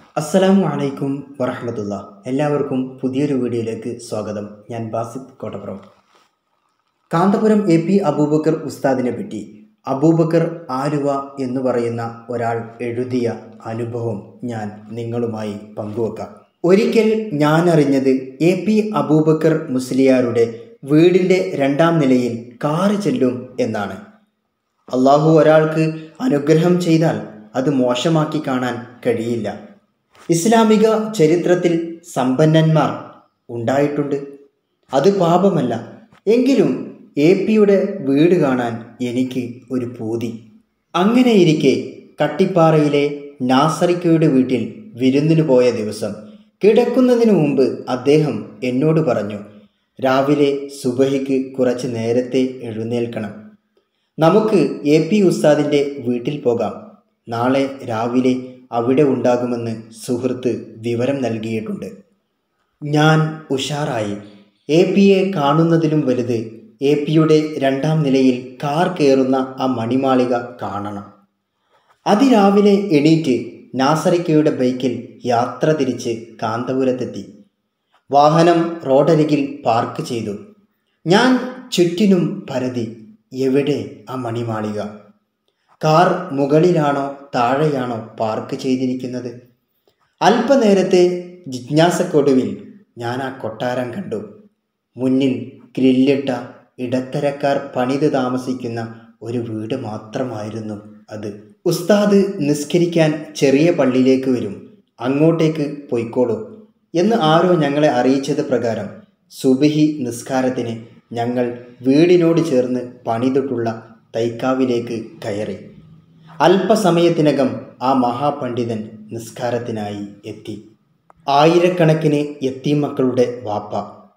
അസ്സലാമു അലൈക്കും വറഹമത്തുള്ള എല്ലാവർക്കും പുതിയൊരു വീഡിയോയിലേക്ക് സ്വാഗതം ഞാൻ ബാസിദ് കോട്ടപ്പുറം കാന്തപുരം എ പി അബൂബക്കർ ഉസ്താദിനെ പറ്റി അബൂബക്കർ ആലുവ എന്ന് പറയുന്ന ഒരാൾ എഴുതിയ അനുഭവം ഞാൻ നിങ്ങളുമായി പങ്കുവെക്കാം ഒരിക്കൽ ഞാൻ അറിഞ്ഞത് എ പി അബൂബക്കർ മുസ്ലിയാരുടെ വീടിൻ്റെ രണ്ടാം നിലയിൽ കാറ് ചെല്ലും എന്നാണ് അള്ളാഹു ഒരാൾക്ക് അനുഗ്രഹം ചെയ്താൽ അത് മോശമാക്കി കാണാൻ കഴിയില്ല ഇസ്ലാമിക ചരിത്രത്തിൽ സമ്പന്നന്മാർ ഉണ്ടായിട്ടുണ്ട് അത് പാപമല്ല എങ്കിലും എ പിയുടെ വീട് കാണാൻ എനിക്ക് ഒരു പൂതി അങ്ങനെയിരിക്കെ കട്ടിപ്പാറയിലെ നാസറിക്കയുടെ വീട്ടിൽ വിരുന്നിന് പോയ ദിവസം കിടക്കുന്നതിന് മുമ്പ് അദ്ദേഹം എന്നോട് പറഞ്ഞു രാവിലെ സുബഹിക്ക് കുറച്ച് നേരത്തെ എഴുന്നേൽക്കണം നമുക്ക് എ പി ഉസ്താദിൻ്റെ വീട്ടിൽ പോകാം നാളെ രാവിലെ അവിടെ ഉണ്ടാകുമെന്ന് സുഹൃത്ത് വിവരം നൽകിയിട്ടുണ്ട് ഞാൻ ഉഷാറായി എ പിയെ കാണുന്നതിലും വലുത് എ പിയുടെ രണ്ടാം നിലയിൽ കാർ കയറുന്ന ആ മണിമാളിക കാണണം അതിരാവിലെ എണീറ്റ് നാസറിക്കയുടെ ബൈക്കിൽ യാത്ര തിരിച്ച് കാന്തപുരത്തെത്തി വാഹനം റോഡരികിൽ പാർക്ക് ചെയ്തു ഞാൻ ചുറ്റിനും പരതി എവിടെ ആ മണിമാളിക കാർ മുകളിലാണോ താഴെയാണോ പാർക്ക് ചെയ്തിരിക്കുന്നത് അല്പനേരത്തെ ജിജ്ഞാസക്കൊടുവിൽ ഞാൻ ആ കൊട്ടാരം കണ്ടു മുന്നിൽ ഗ്രില്ലിട്ട ഇടത്തരക്കാർ പണിത് താമസിക്കുന്ന ഒരു വീട് മാത്രമായിരുന്നു അത് ഉസ്താദ് നിസ്കരിക്കാൻ ചെറിയ പള്ളിയിലേക്ക് വരും അങ്ങോട്ടേക്ക് പൊയ്ക്കോളൂ എന്ന് ആരോ ഞങ്ങളെ അറിയിച്ചത് പ്രകാരം സുബഹി നിസ്കാരത്തിന് ഞങ്ങൾ വീടിനോട് ചേർന്ന് പണിതിട്ടുള്ള തൈക്കാവിലേക്ക് കയറി അല്പസമയത്തിനകം ആ മഹാപണ്ഡിതൻ നിസ്കാരത്തിനായി എത്തി ആയിരക്കണക്കിന് എത്തിമക്കളുടെ വാപ്പ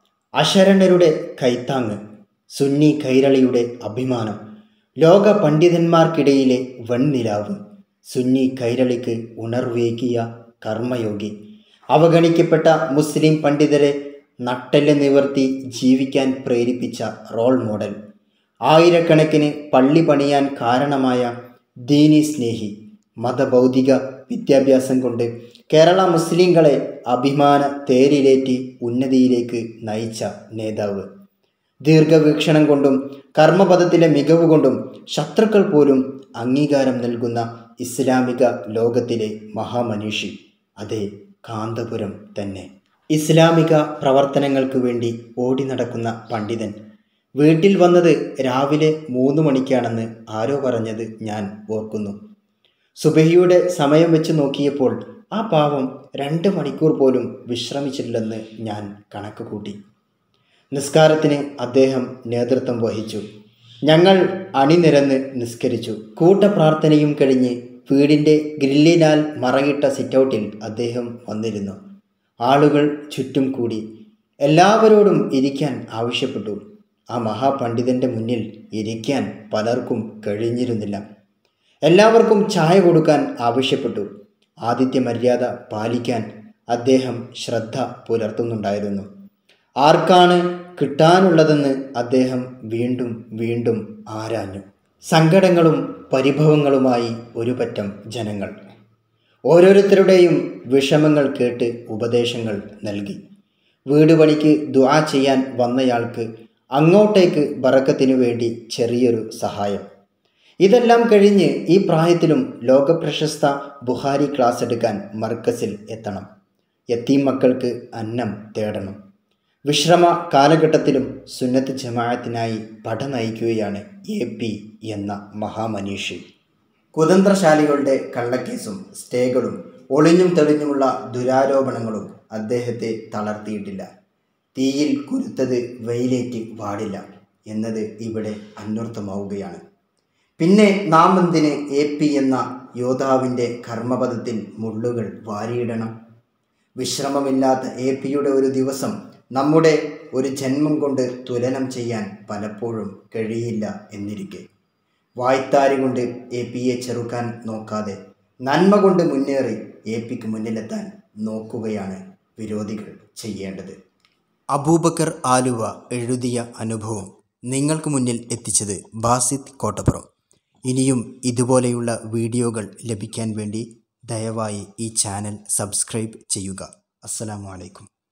അശരണരുടെ കൈത്താങ്ങ് സുന്നി കൈരളിയുടെ അഭിമാനം ലോക പണ്ഡിതന്മാർക്കിടയിലെ വൻനിലാവ് സുന്നി കൈരളിക്ക് ഉണർവേകിയ കർമ്മയോഗി അവഗണിക്കപ്പെട്ട മുസ്ലിം പണ്ഡിതരെ നട്ടെല്ല് നിവർത്തി ജീവിക്കാൻ പ്രേരിപ്പിച്ച റോൾ മോഡൽ ആയിരക്കണക്കിന് പള്ളി പണിയാൻ കാരണമായ ദീനി സ്നേഹി മതഭൗതിക വിദ്യാഭ്യാസം കൊണ്ട് കേരള മുസ്ലിങ്ങളെ അഭിമാന തേരിലേറ്റി ഉന്നതിയിലേക്ക് നയിച്ച നേതാവ് ദീർഘവീക്ഷണം കൊണ്ടും കർമ്മപദത്തിലെ മികവ് കൊണ്ടും ശത്രുക്കൾ പോലും അംഗീകാരം നൽകുന്ന ഇസ്ലാമിക ലോകത്തിലെ മഹാമനീഷി അതെ കാന്തപുരം തന്നെ ഇസ്ലാമിക പ്രവർത്തനങ്ങൾക്ക് വേണ്ടി ഓടി നടക്കുന്ന പണ്ഡിതൻ വീട്ടിൽ വന്നത് രാവിലെ മൂന്ന് മണിക്കാണെന്ന് ആരോ പറഞ്ഞത് ഞാൻ ഓർക്കുന്നു സുബഹിയുടെ സമയം വെച്ച് നോക്കിയപ്പോൾ ആ പാവം രണ്ട് മണിക്കൂർ പോലും വിശ്രമിച്ചില്ലെന്ന് ഞാൻ കണക്ക് കൂട്ടി നിസ്കാരത്തിന് അദ്ദേഹം നേതൃത്വം വഹിച്ചു ഞങ്ങൾ അണിനിരന്ന് നിസ്കരിച്ചു കൂട്ടപ്രാർത്ഥനയും കഴിഞ്ഞ് വീടിൻ്റെ ഗ്രില്ലിനാൽ മറയിട്ട സിറ്റൗട്ടിൽ അദ്ദേഹം വന്നിരുന്നു ആളുകൾ ചുറ്റും കൂടി എല്ലാവരോടും ഇരിക്കാൻ ആവശ്യപ്പെട്ടു ആ മഹാപണ്ഡിതൻ്റെ മുന്നിൽ ഇരിക്കാൻ പലർക്കും കഴിഞ്ഞിരുന്നില്ല എല്ലാവർക്കും ചായ കൊടുക്കാൻ ആവശ്യപ്പെട്ടു ആതിഥ്യ മര്യാദ പാലിക്കാൻ അദ്ദേഹം ശ്രദ്ധ പുലർത്തുന്നുണ്ടായിരുന്നു ആർക്കാണ് കിട്ടാനുള്ളതെന്ന് അദ്ദേഹം വീണ്ടും വീണ്ടും ആരാഞ്ഞു സങ്കടങ്ങളും പരിഭവങ്ങളുമായി ഒരു പറ്റം ജനങ്ങൾ ഓരോരുത്തരുടെയും വിഷമങ്ങൾ കേട്ട് ഉപദേശങ്ങൾ നൽകി വീട് പണിക്ക് ദുആ ചെയ്യാൻ വന്നയാൾക്ക് അങ്ങോട്ടേക്ക് ബറക്കത്തിനു വേണ്ടി ചെറിയൊരു സഹായം ഇതെല്ലാം കഴിഞ്ഞ് ഈ പ്രായത്തിലും ലോകപ്രശസ്ത ബുഹാരി ക്ലാസ് എടുക്കാൻ മർക്കസിൽ എത്തണം എത്തീം മക്കൾക്ക് അന്നം തേടണം വിശ്രമ കാലഘട്ടത്തിലും സുന്നത്ത് ജമാഅത്തിനായി പട നയിക്കുകയാണ് എ പി എന്ന മഹാമനീഷി കുതന്ത്രശാലികളുടെ കള്ളക്കേസും സ്റ്റേകളും ഒളിഞ്ഞും തെളിഞ്ഞുമുള്ള ദുരാരോപണങ്ങളും അദ്ദേഹത്തെ തളർത്തിയിട്ടില്ല തീയിൽ കുരുത്തത് വെയിലേറ്റ് പാടില്ല എന്നത് ഇവിടെ അന്വർത്ഥമാവുകയാണ് പിന്നെ നാം എന്തിന് എ പി എന്ന യോദ്ധാവിൻ്റെ കർമ്മപദത്തിൽ മുള്ളുകൾ വാരിയിടണം വിശ്രമമില്ലാത്ത എ പിയുടെ ഒരു ദിവസം നമ്മുടെ ഒരു ജന്മം കൊണ്ട് തുലനം ചെയ്യാൻ പലപ്പോഴും കഴിയില്ല എന്നിരിക്കെ വായ്ത്താരി കൊണ്ട് എ പിയെ ചെറുക്കാൻ നോക്കാതെ നന്മ കൊണ്ട് മുന്നേറി എ പിക്ക് മുന്നിലെത്താൻ നോക്കുകയാണ് വിരോധികൾ ചെയ്യേണ്ടത് അബൂബക്കർ ആലുവ എഴുതിയ അനുഭവം നിങ്ങൾക്ക് മുന്നിൽ എത്തിച്ചത് ബാസിദ് കോട്ടപ്പുറം ഇനിയും ഇതുപോലെയുള്ള വീഡിയോകൾ ലഭിക്കാൻ വേണ്ടി ദയവായി ഈ ചാനൽ സബ്സ്ക്രൈബ് ചെയ്യുക അസ്സലാമു അലൈക്കും